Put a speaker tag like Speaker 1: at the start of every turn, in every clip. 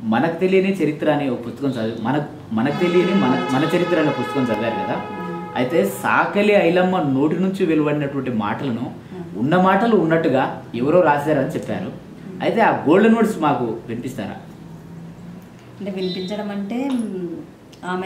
Speaker 1: మనకు తెలియని చరిత్ర అనే ఒక పుస్తకం చదివి మన మనకు తెలియని మన మన చరిత్ర అనే పుస్తకం చదివారు కదా అయితే సాకలి ఐలమ్మ నోటి నుంచి వెలువడినటువంటి మాటలను ఉన్న మాటలు ఉన్నట్టుగా ఎవరో రాశారని చెప్పారు అయితే ఆ గోల్డెన్ వర్డ్స్ మాకు వినిపిస్తారా
Speaker 2: అంటే వినిపించడం అంటే మ్, ఆమె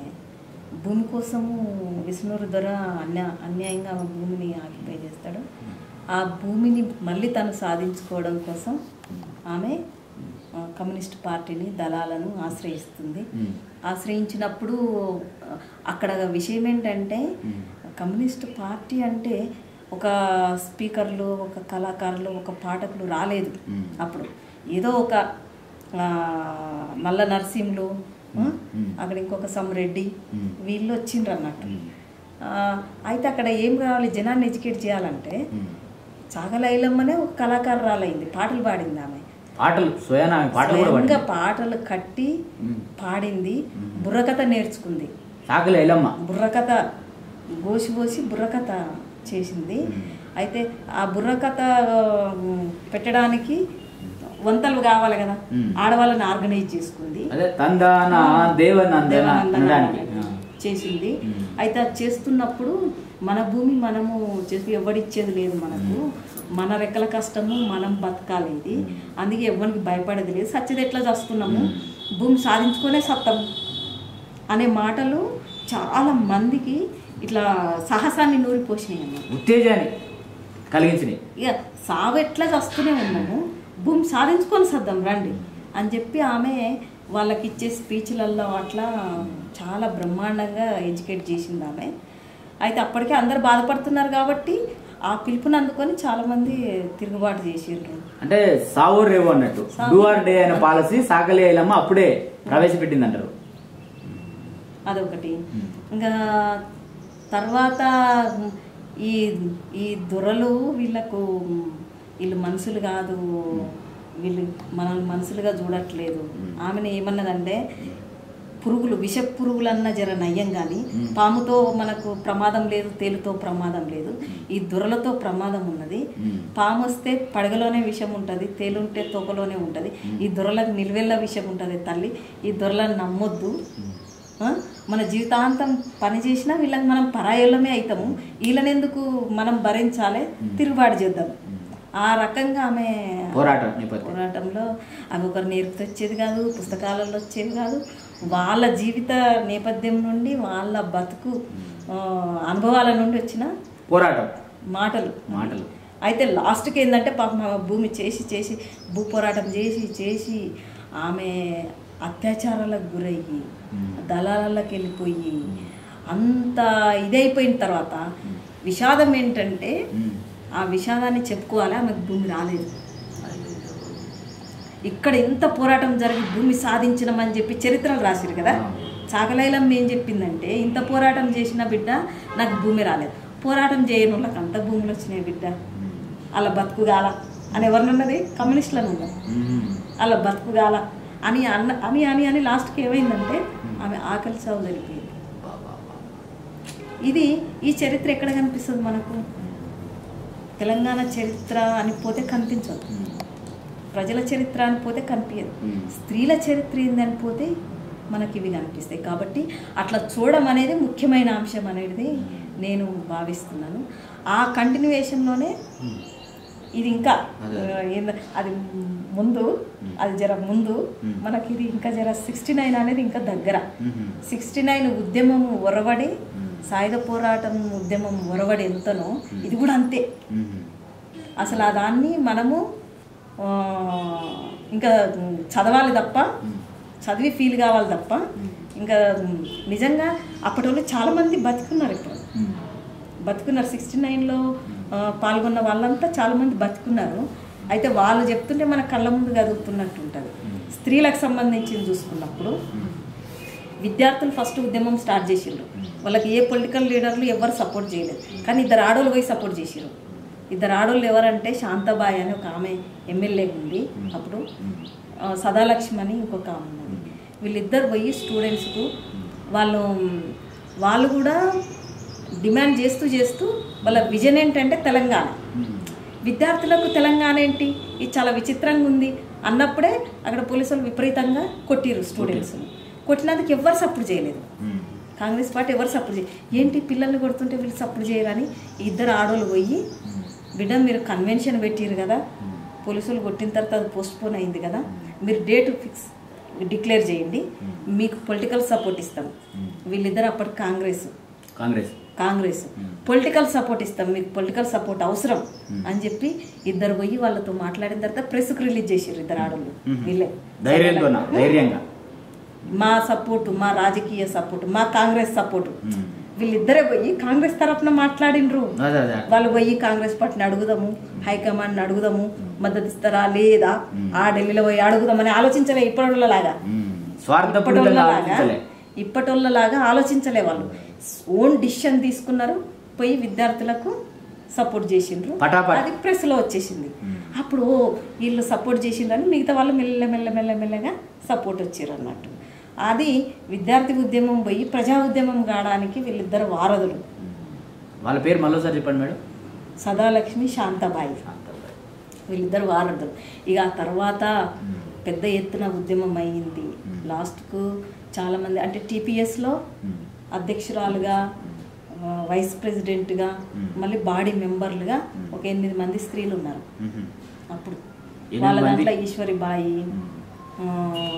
Speaker 2: భూమి కోసము విష్ణురు దొర అన్యా అన్యాయంగా ఆమె భూమిని ఆక్యుపై చేస్తాడు ఆ భూమిని మళ్ళీ తను సాధించుకోవడం కోసం ఆమె ఆ, కమ్యూనిస్ట్ పార్టీని దళాలను ఆశ్రయిస్తుంది
Speaker 1: మ్మ్.
Speaker 2: ఆశ్రయించినప్పుడు ఆ, అక్కడ విషయం ఏంటంటే
Speaker 1: మ్మ్.
Speaker 2: కమ్యూనిస్ట్ పార్టీ అంటే ఒక స్పీకర్లు ఒక కళాకారులు ఒక పాఠకులు రాలేదు
Speaker 1: మ్మ్.
Speaker 2: అప్పుడు ఏదో ఒక ఆ, నల్ల నరసింహులు ఆ,
Speaker 1: మ్మ్.
Speaker 2: అక్కడ ఇంకొక సమ్రెడ్డి
Speaker 1: మ్మ్.
Speaker 2: వీళ్ళు వచ్చిండ్రు అన్నట్టు
Speaker 1: మ్మ్.
Speaker 2: ఆ, అయితే అక్కడ ఏం కావాలి జనాన్ని ఎడ్యుకేట్ చేయాలంటే
Speaker 1: మ్మ్.
Speaker 2: చాగలైలమ్మనే ఒక కళాకారురాలైంది పాటలు పాడింది ఆమె
Speaker 1: పాటలు స్వయాన ఆమె పాటలు కూడా
Speaker 2: స్వయంగా
Speaker 1: పాడింది
Speaker 2: పాటలు కట్టి
Speaker 1: మ్మ్.
Speaker 2: పాడింది
Speaker 1: మ్మ్.
Speaker 2: బుర్రకథ నేర్చుకుంది
Speaker 1: సాకలి ఐలమ్మ
Speaker 2: బుర్రకథ గోసి గోసి బుర్రకథ చేసింది
Speaker 1: మ్మ్.
Speaker 2: అయితే ఆ బుర్రకథ ఉమ్, పెట్టడానికి వంతలు కావాలి కదా
Speaker 1: మ్మ్.
Speaker 2: ఆడవాళ్ళని ఆర్గనైజ్ చేసుకుంది
Speaker 1: అదే తందాన దేవనందన
Speaker 2: దేవానందన
Speaker 1: అనడానికి ఆ.
Speaker 2: చేసింది
Speaker 1: మ్మ్.
Speaker 2: అయితే అది చేస్తున్నప్పుడు మన భూమి మనము చేసి ఎవడిచ్చేది లేదు మనకు మన రెక్కల కష్టము మనం బతకాలి ఇది
Speaker 1: మ్మ్.
Speaker 2: అందుకే ఎవరికి భయపడేది లేదు సత్యది ఎట్లా చేస్తున్నాము
Speaker 1: మ్మ్.
Speaker 2: భూమి సాధించుకునే సత్తం అనే మాటలు చాలా మందికి ఇట్లా సాహసాన్ని నూరిపోసినాయి అన్నమాట
Speaker 1: ఉత్తేజాన్ని కలిగించినాయి
Speaker 2: ఇక సావు ఎట్లా వస్తూనే ఉన్నాము భూమి సాధించుకొని సద్దాం రండి అని చెప్పి ఆమె వాళ్ళకి ఇచ్చే స్పీచ్లలో అట్లా చాలా బ్రహ్మాండంగా ఎడ్యుకేట్ చేసింది ఆమె అయితే అప్పటికే అందరు బాధపడుతున్నారు కాబట్టి ఆ పిలుపుని అందుకొని చాలామంది తిరుగుబాటు చేసిండ్రు
Speaker 1: అంటే సావో రేవో అన్నట్టు
Speaker 2: సావో.
Speaker 1: డూ ఆర్ డే అనే పాలసీ సాకలి ఐలమ్మ అప్పుడే ప్రవేశపెట్టింది అంటారు
Speaker 2: అదొకటి
Speaker 1: మ్మ్.
Speaker 2: ఇంకా తర్వాత ఈ ఈ దొరలు వీళ్ళకు వీళ్ళు మనుషులు కాదు వీళ్ళు మనల్ని మనుషులుగా చూడట్లేదు
Speaker 1: మ్మ్.
Speaker 2: ఆమెను ఏమన్నదంటే పురుగులు విష పురుగులన్న జర నయ్యం కానీ
Speaker 1: మ్మ్.
Speaker 2: పాముతో మనకు ప్రమాదం లేదు తేలుతో ప్రమాదం లేదు ఈ దొరలతో ప్రమాదం ఉన్నది
Speaker 1: మ్మ్.
Speaker 2: పాము వస్తే పడగలోనే విషం ఉంటుంది తేలుంటే తోకలోనే ఉంటుంది ఈ దొరలకు నిలువెల్ల విషం ఉంటుంది తల్లి ఈ దొరలను నమ్మొద్దు ఆ? మన జీవితాంతం పని చేసినా వీళ్ళకి మనం పరాయోళ్ళమే అవుతాము వీళ్ళని ఎందుకు మనం భరించాలి తిరుగుబాటు చేద్దాం ఆ రకంగా ఆమె
Speaker 1: పోరాటం నేపథ్యం
Speaker 2: పోరాటంలో అవి ఒకరు నేర్పుతూ వచ్చేది కాదు పుస్తకాలలో వచ్చేది కాదు వాళ్ళ జీవిత నేపథ్యం నుండి వాళ్ళ బతుకు ఆ, అనుభవాల నుండి వచ్చిన
Speaker 1: పోరాటం
Speaker 2: మాటలు
Speaker 1: మాటలు
Speaker 2: అయితే లాస్ట్కి ఏంటంటే పాపం ఆమె భూమి చేసి చేసి భూ పోరాటం చేసి చేసి ఆమె అత్యాచారాలకు గురయ్యి
Speaker 1: మ్మ్.
Speaker 2: దళాలకి వెళ్ళిపోయి అంత ఇదైపోయిన తర్వాత విషాదం ఏంటంటే
Speaker 1: మ్మ్.
Speaker 2: ఆ విషాదాన్ని చెప్పుకోవాలి ఆమెకు భూమి రాలేదు ఇక్కడ ఎంత పోరాటం జరిగి భూమి సాధించినామని చెప్పి చరిత్రలు రాసిరు కదా చాకలైలం ఏం చెప్పిందంటే ఇంత పోరాటం చేసిన బిడ్డ నాకు భూమి రాలేదు పోరాటం చేయని వాళ్ళకి అంత భూములు వచ్చినాయి బిడ్డ అలా బతుకుగాల అని ఎవరినన్నది కమ్యూనిస్టులను ఉన్నారు
Speaker 1: మ్మ్.
Speaker 2: అలా బతుకుగాల అని అన్న అని అని అని లాస్ట్కి ఏమైందంటే ఆమె ఆకలి సాగు జరిగిపోయింది ఇది ఈ చరిత్ర ఎక్కడ కనిపిస్తుంది మనకు తెలంగాణ చరిత్ర అని పోతే కనిపించదు
Speaker 1: మ్మ్.
Speaker 2: ప్రజల చరిత్ర అని పోతే కనిపించదు
Speaker 1: మ్మ్.
Speaker 2: స్త్రీల చరిత్ర ఏందని పోతే మనకి ఇవి కనిపిస్తాయి కాబట్టి అట్లా చూడడం అనేది ముఖ్యమైన అంశం అనేది నేను భావిస్తున్నాను ఆ కంటిన్యూయేషన్లోనే
Speaker 1: మ్మ్.
Speaker 2: ఇది ఇంకా
Speaker 1: అదే.
Speaker 2: ఆ, ఏంద- అది ముందు అది జర ముందు
Speaker 1: మ్మ్.
Speaker 2: మనకి ఇది ఇంకా జర సిక్స్టీ నైన్ అనేది ఇంకా దగ్గర
Speaker 1: మ్మ్.
Speaker 2: సిక్స్టీ నైన్ ఉద్యమం ఒరవడి
Speaker 1: మ్మ్.
Speaker 2: సాయుధ పోరాటం ఉద్యమం ఒరవడి ఎంతనో ఇది కూడా అంతే
Speaker 1: మ్మ్.
Speaker 2: అసలు ఆ దాన్ని మనము ఆ, ఇంకా చదవాలి తప్ప
Speaker 1: మ్మ్.
Speaker 2: చదివి ఫీల్ కావాలి తప్ప ఇంకా నిజంగా అప్పటి వాళ్ళు చాలామంది బతుకున్నారు ఇప్పుడు
Speaker 1: మ్మ్.
Speaker 2: బతుకున్నారు సిక్స్టీ నైన్లో పాల్గొన్న వాళ్ళంతా చాలామంది బతుకున్నారు అయితే వాళ్ళు చెప్తుంటే మన కళ్ళ ముందు కదుగుతున్నట్టు ఉంటుంది స్త్రీలకు సంబంధించి చూసుకున్నప్పుడు విద్యార్థులు ఫస్ట్ ఉద్యమం స్టార్ట్ చేసిండ్రు వాళ్ళకి ఏ పొలిటికల్ లీడర్లు ఎవరు సపోర్ట్ చేయలేదు కానీ ఇద్దరు ఆడోళ్ళు పోయి సపోర్ట్ చేసిరు ఇద్దరు ఆడోళ్ళు ఎవరంటే శాంతాబాయి అని ఒక ఆమె ఎమ్మెల్యే ఉంది అప్పుడు ఆ, సదాలక్ష్మి అని ఇంకొక ఆమె ఉన్నది వీళ్ళిద్దరు పోయి స్టూడెంట్స్కు వాళ్ళు వాళ్ళు కూడా డిమాండ్ చేస్తూ చేస్తూ వాళ్ళ విజన్ ఏంటంటే తెలంగాణ
Speaker 1: మ్మ్.
Speaker 2: విద్యార్థులకు తెలంగాణ ఏంటి ఇది చాలా విచిత్రంగా ఉంది అన్నప్పుడే అక్కడ పోలీసులు విపరీతంగా కొట్టిరు స్టూడెంట్స్ కొట్టినందుకు ఎవ్వరు సపోర్ట్ చేయలేదు
Speaker 1: ఉమ్.
Speaker 2: కాంగ్రెస్ పార్టీ ఎవరు సపోర్ట్ చేయ ఏంటి పిల్లల్ని కొడుతుంటే వీళ్ళు సపోర్ట్ చేయరని ఇద్దరు ఆడోళ్ళు పోయి బిడ్డ మీరు కన్వెన్షన్ పెట్టిరు కదా పోలీసులు కొట్టిన తర్వాత అది పోస్ట్ పోన్ అయింది కదా మీరు డేట్ ఫిక్స్ డిక్లేర్ చేయండి మీకు పొలిటికల్ సపోర్ట్ ఇస్తాం వీళ్ళిద్దరు అప్పటి కాంగ్రెస్
Speaker 1: కాంగ్రెస్
Speaker 2: కాంగ్రెస్ పొలిటికల్ సపోర్ట్ ఇస్తాం మీకు పొలిటికల్ సపోర్ట్ అవసరం అని చెప్పి ఇద్దరు పోయి వాళ్ళతో మాట్లాడిన తర్వాత ప్రెస్కి రిలీజ్ చేసారు ఇద్దరు ఆడోళ్ళు వీళ్ళే
Speaker 1: ధైర్యంతోనా ధైర్యంగా
Speaker 2: మా సపోర్టు మా రాజకీయ సపోర్టు మా కాంగ్రెస్ సపోర్టు
Speaker 1: ఉమ్.
Speaker 2: వీళ్ళిద్దరే పోయి కాంగ్రెస్ తరఫున మాట్లాడిండ్రు
Speaker 1: అదే అదే
Speaker 2: వాళ్ళు పోయి కాంగ్రెస్ పార్టీని అడుగుదాము హైకమాండ్ అడుగుదాము మద్దతు ఇస్తారా లేదా ఆ ఢిల్లీలో పోయి అడుగుదామని ఆలోచించలే ఇప్పటిలాగా
Speaker 1: ఉమ్. స్వార్థపూరితంగా
Speaker 2: ఇప్పటిలాగా
Speaker 1: ఆలోచించలే
Speaker 2: ఇప్పటిలాగా ఆలోచించలే వాళ్ళు ఓన్ డిసిషన్ తీసుకున్నారు పోయి విద్యార్థులకు సపోర్ట్ చేసిండ్రు
Speaker 1: పటాపట్.
Speaker 2: అది ప్రెస్లో వచ్చేసింది అప్పుడు ఓ, వీళ్ళు సపోర్ట్ చేసిండ్రని మిగతా వాళ్ళు మెల్ల మెల్ల మెల్ల మెల్లగా సపోర్ట్ వచ్చారు అన్నట్టు అది విద్యార్థి ఉద్యమం పోయి ప్రజా ఉద్యమం కావడానికి వీళ్ళిద్దరు వారధులు
Speaker 1: వాళ్ళ పేరు మళ్ళీసారి చెప్పండి మేడం
Speaker 2: సదాలక్ష్మి శాంతాబాయి వీళ్ళిద్దరు వారధులు ఇక ఆ తర్వాత పెద్ద ఎత్తున ఉద్యమం అయ్యింది లాస్ట్కు చాలామంది అంటే టీపీఎస్లో అధ్యక్షురాలుగా ఆ, వైస్ ప్రెసిడెంట్గా మళ్ళీ బాడీ మెంబర్లుగా ఒక ఎనిమిది మంది స్త్రీలు ఉన్నారు
Speaker 1: ఉహుం.
Speaker 2: అప్పుడు
Speaker 1: ఎనిమిది
Speaker 2: వాళ్ళ
Speaker 1: మంది?
Speaker 2: దాంట్లో ఈశ్వరిబాయి ఆ,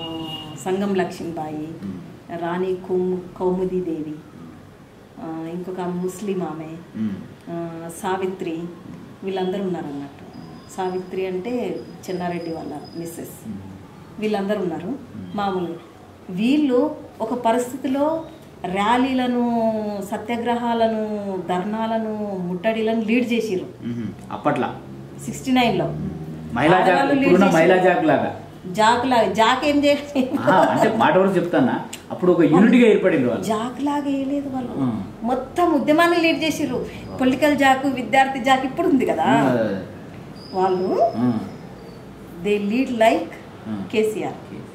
Speaker 2: సంగం లక్ష్మీబాయి రాణి కౌము కౌముది దేవి ఆ, ఇంకొక ముస్లిం ఆమె
Speaker 1: ఉమ్.
Speaker 2: ఆ, సావిత్రి వీళ్ళందరూ ఉన్నారు అన్నట్టు సావిత్రి అంటే చెన్నారెడ్డి వాళ్ళ మిస్సెస్ వీళ్ళందరూ ఉన్నారు మామూలుగా వీళ్ళు ఒక పరిస్థితిలో ర్యాలీలను సత్యాగ్రహాలను ధర్నాలను ముట్టడిలను లీడ్ చేసిర్రు
Speaker 1: ఉహుం. అప్పట్లో
Speaker 2: సిక్స్టీ నైన్లో
Speaker 1: మహిళా జాక్ ఇప్పుడున్న మహిళా జాక్ లాగా
Speaker 2: జాక్ లాగా జాక్ ఏం చేయాలి
Speaker 1: ఆహా, అంటే మాట వరకు చెప్తానా అప్పుడు ఒక యూనిట్గా ఏర్పడింది వాళ్ళు
Speaker 2: జాక్ లాగా వేయలేదు వాళ్ళు
Speaker 1: ఆ.
Speaker 2: మొత్తం ఉద్యమాన్ని లీడ్ చేసిర్రు పొలిటికల్ జాక్ విద్యార్థి జాక్ ఇప్పుడు ఉంది కదా
Speaker 1: ఆ,
Speaker 2: వాళ్ళు
Speaker 1: ఆ,
Speaker 2: they lead like
Speaker 1: Hmm.
Speaker 2: KCR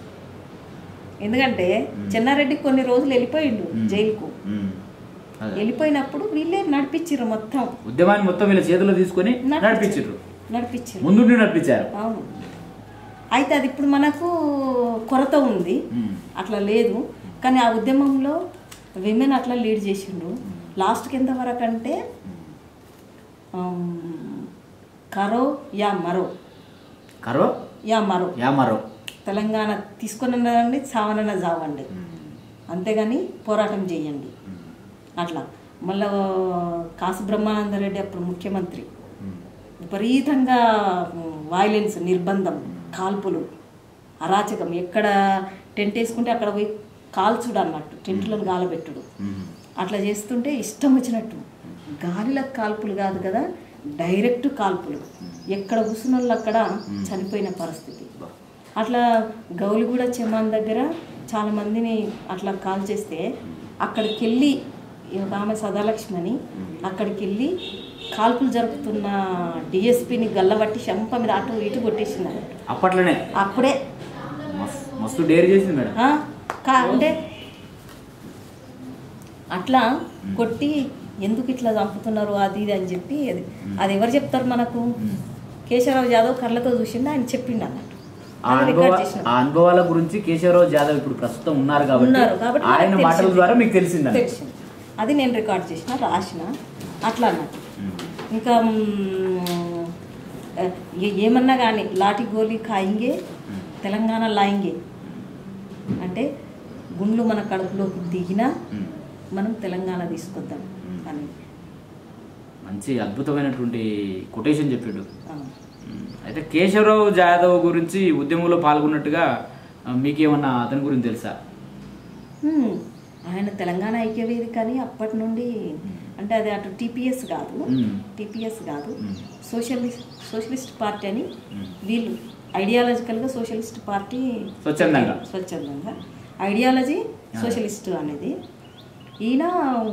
Speaker 2: ఎందుకంటే చెన్నారెడ్డి కొన్ని రోజులు వెళ్ళిపోయిండు జైలుకు
Speaker 1: ఉమ్. అదే.
Speaker 2: వెళ్ళిపోయినప్పుడు వీళ్ళే నడిపించిర్రు మొత్తం
Speaker 1: ఉద్యమాన్ని మొత్తం వీళ్ళ చేతిలో తీసుకొని నడిపించారు
Speaker 2: నడిపించారు
Speaker 1: ముందుండి నడిపించారు
Speaker 2: అవును అయితే అది ఇప్పుడు మనకు కొరత ఉంది
Speaker 1: ఉమ్.
Speaker 2: అట్లా లేదు కానీ ఆ ఉద్యమంలో విమెన్ అట్లా లీడ్ చేసిండ్రు లాస్ట్కి ఎంత వరకు అంటే ఆమ్, కరో యా మరో
Speaker 1: కరో
Speaker 2: యా మరో
Speaker 1: యా మరో
Speaker 2: తెలంగాణ తీసుకున్నారండి చావనన్న చావండి అంతేగాని పోరాటం చేయండి అట్లా మళ్ళా కాసు బ్రహ్మానందరెడ్డి అప్పుడు ముఖ్యమంత్రి విపరీతంగా వైలెన్స్ నిర్బంధం కాల్పులు అరాచకం ఎక్కడ టెంట్ వేసుకుంటే అక్కడ పోయి కాల్చుడు అన్నట్టు టెంట్లను గాలబెట్టుడు
Speaker 1: ఉమ్.
Speaker 2: అట్లా చేస్తుంటే ఇష్టం వచ్చినట్టు గాలిలకు కాల్పులు కాదు కదా డైరెక్ట్ కాల్పులు ఎక్కడ కూర్చున్న వాళ్ళు అక్కడ చనిపోయిన పరిస్థితి అట్లా గౌలిగూడ చెమాన్ దగ్గర చాలా మందిని అట్లా కాల్ చేస్తే అక్కడికి వెళ్ళి ఒక ఆమె సదాలక్ష్మి అని అక్కడికి వెళ్ళి కాల్పులు జరుపుతున్న డిఎస్పిని గల్లబట్టి శంప మీద అటు ఇటు కొట్టేసింది అన్నట్టు.
Speaker 1: అప్పట్లోనే
Speaker 2: అప్పుడే
Speaker 1: మస్తు మస్తు డేర్ చేసింది మేడం
Speaker 2: ఆ, కా అంటే అట్లా కొట్టి ఎందుకు ఇట్లా చంపుతున్నారు అది ఇది అని చెప్పి అది అది ఎవరు చెప్తారు మనకు కేశవరావు జాదవ్ కళ్ళతో చూసిండు ఆయన చెప్పిండు అన్నట్టు
Speaker 1: ఆ
Speaker 2: అది
Speaker 1: అనుభవ
Speaker 2: రికార్డ్ చేసిన
Speaker 1: ఆ అనుభవాల గురించి కేశవరావు జాదవ్ ఇప్పుడు ప్రస్తుతం ఉన్నారు
Speaker 2: ఉన్నారు
Speaker 1: కాబట్టి
Speaker 2: కాబట్టి
Speaker 1: ఆయన
Speaker 2: మనకు
Speaker 1: మాటల
Speaker 2: తెలిసింది.
Speaker 1: ద్వారా మీకు తెలిసిందని
Speaker 2: తెలిసింది అది నేను రికార్డ్ చేసిన రాసిన అట్లా అన్నట్టు ఇంకా మ్, ఏ- ఏమన్నా కానీ లాఠీ గోలీ కాయింగే తెలంగాణ లాయింగే అంటే గుండ్లు మన కడుపులోకి దిగినా మనం తెలంగాణ తీసుకొద్దాం అని
Speaker 1: మంచి అద్భుతమైనటువంటి కొటేషన్ చెప్పిండు
Speaker 2: ఆ.
Speaker 1: ఉమ్. అయితే కేశవరావు జాదవ్ గురించి ఉద్యమంలో పాల్గొన్నట్టుగా ఆ, మీకేమన్నా అతని గురించి తెలుసా
Speaker 2: హ్మ్. ఆయన తెలంగాణ ఐక్యవేదిక అని అప్పటి నుండి అంటే అది అటు టీపీఎస్ కాదు
Speaker 1: మ్మ్.
Speaker 2: టీపీఎస్ కాదు
Speaker 1: మ్మ్.
Speaker 2: సోషలిస్ట్ సోషలిస్ట్ పార్టీ అని
Speaker 1: మ్మ్.
Speaker 2: వీళ్ళు ఐడియాలజికల్గా సోషలిస్ట్ పార్టీ
Speaker 1: స్వచ్ఛందంగా.
Speaker 2: స్వచ్ఛందంగా ఐడియాలజీ సోషలిస్ట్ అనేది ఈయన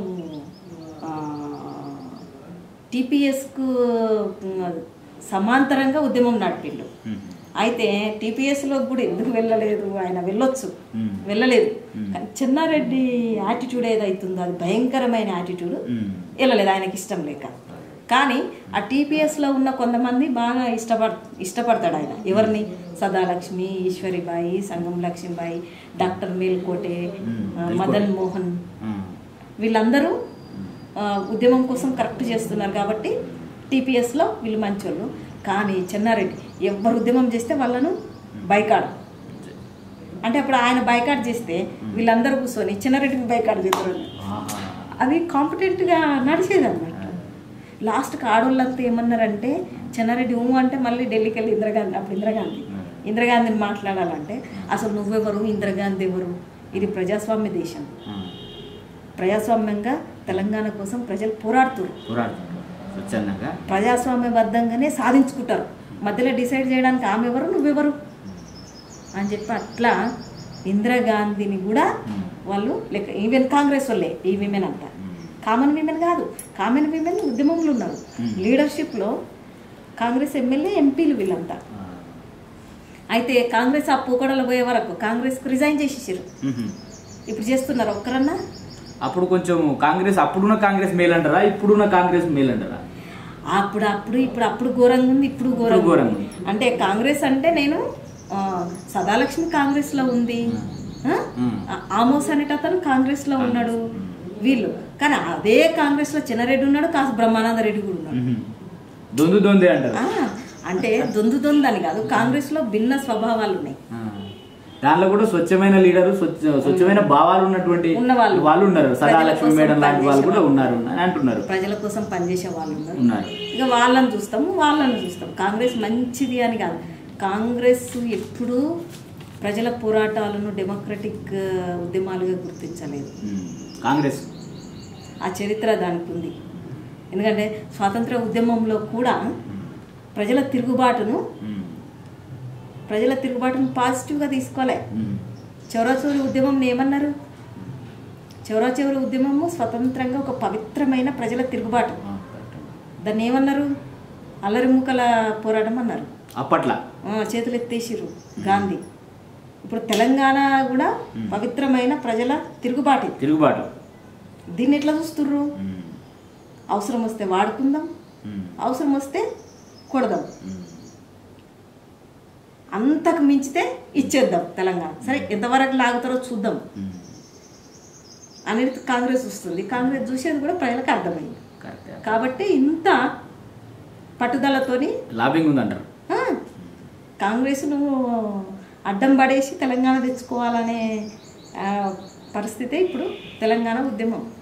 Speaker 2: టీపీఎస్కు సమాంతరంగా ఉద్యమం నడిపిండు
Speaker 1: ఉమ్.
Speaker 2: అయితే టీపీఎస్లో కూడా ఎందుకు వెళ్ళలేదు ఆయన వెళ్ళొచ్చు
Speaker 1: మ్మ్.
Speaker 2: వెళ్ళలేదు కానీ చెన్నారెడ్డి యాటిట్యూడ్ ఏదైతుందో అది భయంకరమైన యాటిట్యూడ్
Speaker 1: ఉమ్.
Speaker 2: వెళ్ళలేదు ఆయనకి ఇష్టం లేక కానీ ఆ టీపీఎస్లో ఉన్న కొంతమంది బాగా ఇష్టపడ ఇష్టపడతాడు ఆయన ఎవరిని సదాలక్ష్మి ఈశ్వరిబాయి సంగం లక్ష్మీబాయి డాక్టర్ మేల్కోటే
Speaker 1: మ్మ్.
Speaker 2: ఆ, మదన్ మోహన్
Speaker 1: ఉమ్.
Speaker 2: వీళ్ళందరూ ఆ, ఉద్యమం కోసం కరెక్ట్ చేస్తున్నారు కాబట్టి టీపీఎస్లో వీళ్ళు మంచోళ్ళు కానీ చెన్నారెడ్డి ఎవరు ఉద్యమం చేస్తే వాళ్ళను బైకాడ్ అంటే అప్పుడు ఆయన బైకాట్ చేస్తే వీళ్ళందరూ కూర్చొని చిన్నారెడ్డిని బైకాట్ చేస్తారు
Speaker 1: ఆహా.
Speaker 2: అది కాంపిటెంట్గా నడిచేది అన్నమాట లాస్ట్కి ఆడోళ్ళంతా ఏమన్నారంటే చెన్నారెడ్డి ఊ అంటే మళ్ళీ ఢిల్లీకి వెళ్ళి ఇందిరాగాంధీ అప్పుడు ఇందిరాగాంధీ ఇందిరాగాంధీని మాట్లాడాలంటే అసలు నువ్వెవరు ఇందిరాగాంధీ ఎవరు ఇది ప్రజాస్వామ్య దేశం
Speaker 1: ఉమ్.
Speaker 2: ప్రజాస్వామ్యంగా తెలంగాణ కోసం ప్రజలు పోరాడుతున్నారు
Speaker 1: పోరాడుతుంటారు స్వచ్ఛందంగా
Speaker 2: ప్రజాస్వామ్యబద్ధంగానే సాధించుకుంటారు మధ్యలో డిసైడ్ చేయడానికి ఆమె ఎవరు నువ్వెవరు అని చెప్పి అట్లా ఇందిరాగాంధీని కూడా
Speaker 1: ఉమ్.
Speaker 2: వాళ్ళు లెక్క ఈవెన్ కాంగ్రెస్ వాళ్ళే ఈ విమెన్ అంతా కామన్ విమెన్ కాదు కామన్ విమెన్ ఉద్యమంలో ఉన్నారు
Speaker 1: Hmm.
Speaker 2: లీడర్షిప్లో కాంగ్రెస్ ఎమ్మెల్యే ఎంపీలు వీళ్ళంతా
Speaker 1: ఆ.
Speaker 2: అయితే కాంగ్రెస్ ఆ పూకడలు పోయే వరకు కాంగ్రెస్కు రిజైన్ చేసేసారు
Speaker 1: ఉహు.
Speaker 2: ఇప్పుడు చేస్తున్నారు ఒక్కరన్నా
Speaker 1: అప్పుడు కొంచెం కాంగ్రెస్ అప్పుడున్న కాంగ్రెస్ మేలంటారా ఇప్పుడున్న కాంగ్రెస్ మేలంటారా
Speaker 2: అప్పుడు అప్పుడు ఇప్పుడు అప్పుడు ఘోరంగా ఉంది ఇప్పుడు ఘోరంగా
Speaker 1: ఘోరంగా
Speaker 2: ఉంది. అంటే కాంగ్రెస్ అంటే నేను ఆ, సదాలక్ష్మి కాంగ్రెస్ లో ఉంది ఆ?
Speaker 1: మ్మ్.
Speaker 2: ఆ- ఆమోస్ అనేట అతను కాంగ్రెస్ లో ఉన్నాడు వీళ్ళు కానీ అదే కాంగ్రెస్ లో చిన్నారెడ్డి ఉన్నాడు కాస్త బ్రహ్మానంద రెడ్డి కూడా ఉన్నాడు
Speaker 1: ఉహు. దొందు దొందే అంటారు
Speaker 2: ఆ, అంటే దొందు దొందు అని కాదు కాంగ్రెస్ లో భిన్న స్వభావాలు ఉన్నాయి
Speaker 1: ఆ. దానిలో కూడా స్వచ్ఛమైన లీడరు స్వచ్ఛ స్వచ్ఛమైన భావాలు ఉన్నటువంటి
Speaker 2: ఉన్నవాళ్ళు.
Speaker 1: వాళ్ళు ఉన్నారు సదాలక్ష్మి
Speaker 2: ప్రజల
Speaker 1: మేడం
Speaker 2: కోసం
Speaker 1: లాంటి వాళ్ళు కూడా
Speaker 2: పనిచేసే
Speaker 1: ఉన్నారు అని అంటున్నారు
Speaker 2: ప్రజల కోసం పనిచేసే వాళ్ళు ఉన్నారు
Speaker 1: ఉన్నారు
Speaker 2: ఇక వాళ్ళని చూస్తాము వాళ్ళని చూస్తాం కాంగ్రెస్ మంచిది అని కాదు కాంగ్రెస్ ఎప్పుడూ ప్రజల పోరాటాలను డెమోక్రటిక్ ఆ, ఉద్యమాలుగా గుర్తించలేదు
Speaker 1: ఉమ్. కాంగ్రెస్
Speaker 2: ఆ చరిత్ర దానికి ఉంది ఎందుకంటే స్వాతంత్ర ఉద్యమంలో కూడా ప్రజల తిరుగుబాటును
Speaker 1: ఉమ్.
Speaker 2: ప్రజల తిరుగుబాటును పాజిటివ్గా తీసుకోలే
Speaker 1: ఉమ్.
Speaker 2: చౌరాచౌరి ఉద్యమం ఏమన్నారు చౌరాచౌరి ఉద్యమము స్వతంత్రంగా ఒక పవిత్రమైన ప్రజల తిరుగుబాటు
Speaker 1: ఆ, కరెక్ట్.
Speaker 2: దాన్ని ఏమన్నారు అల్లరిముకల పోరాటం అన్నారు
Speaker 1: అప్పట్లా
Speaker 2: ఆ, చేతులు ఎత్తేసిర్రు గాంధీ ఇప్పుడు తెలంగాణ కూడా పవిత్రమైన ప్రజల తిరుగుబాటు
Speaker 1: తిరుగుబాటు
Speaker 2: దీన్ని ఎట్లా చూస్తుర్రు
Speaker 1: ఉమ్.
Speaker 2: అవసరం వస్తే వాడుకుందాం
Speaker 1: ఉమ్.
Speaker 2: అవసరం వస్తే కొడదాం
Speaker 1: ఉమ్.
Speaker 2: అంతకు మించితే ఇచ్చేద్దాం తెలంగాణ సరే ఎంతవరకు లాగుతారో చూద్దాం
Speaker 1: ఉమ్.
Speaker 2: అనేది కాంగ్రెస్ వస్తుంది కాంగ్రెస్ చూసేది కూడా ప్రజలకు అర్థమైంది
Speaker 1: కరెక్ట్
Speaker 2: కాబట్టి ఇంత పట్టుదలతోని
Speaker 1: లాబింగ్ ఉందంటారు
Speaker 2: ఆ, కాంగ్రెస్ను అడ్డం పడేసి తెలంగాణ తెచ్చుకోవాలనే ఆ, పరిస్థితే ఇప్పుడు తెలంగాణ ఉద్యమం